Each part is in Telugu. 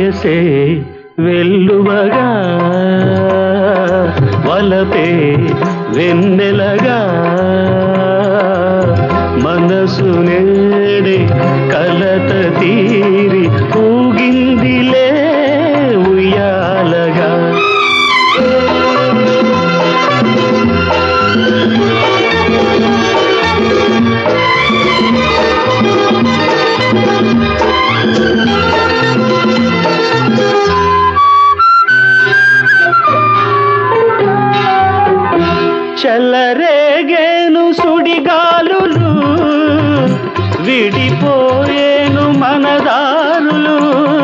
వయసే వెల్లువగా వలపే వెన్నెలగా మనసు నేడే కలత తీరి ఊగిందిలే ఉయ్యాలగా చల్లరేగేను సుడిగాలులు విడిపోయేను మనదారులు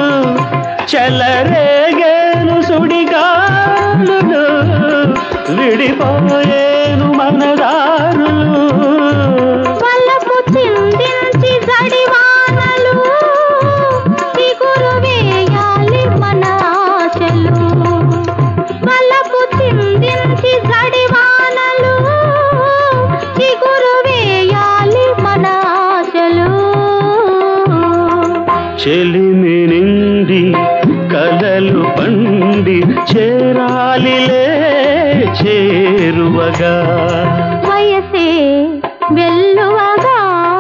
చల్లరేగేను సుడిగాలులు విడిపోయేను మనదారులు వలపు చిందించి జడివానలు చిగురు వేయాలి మన ఆశలు వలపు చిందించి జడివానలు చిగురు వేయాలి మన ఆశలు చెలిమి నిండి కలలు పండి చేరాలిలే చేరువగా వయసే వెల్లువగా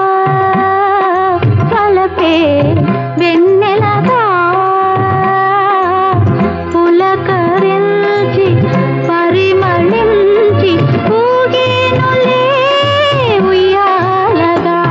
కలపే వెన్నెలగా పులకరించి పరిమళించి ఊగేనులే ఉయ్యాలగా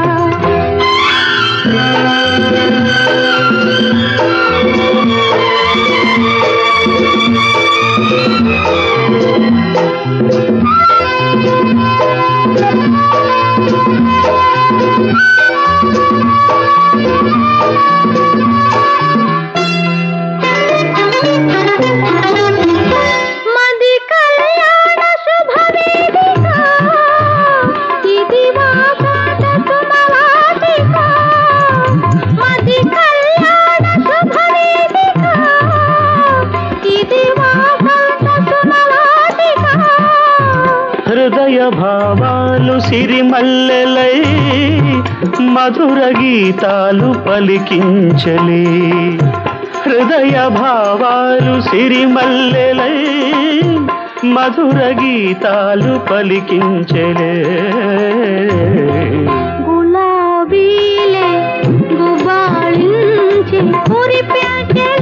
మది కళ్యాణ శుభవేదిక ఇది వాకాట సుమవాటిక మది కళ్యాణ శుభవేదిక ఇది వాకాట సుమవాటిక హృదయ భావాలు సిరిమల్లెలై మధుర గీతాలు పలికించలే హృదయ భావాలు సిరిమల్లెలై మధుర గీతాలు పలికించలే గులాబీలే గుబాళించి మురిపెట్టే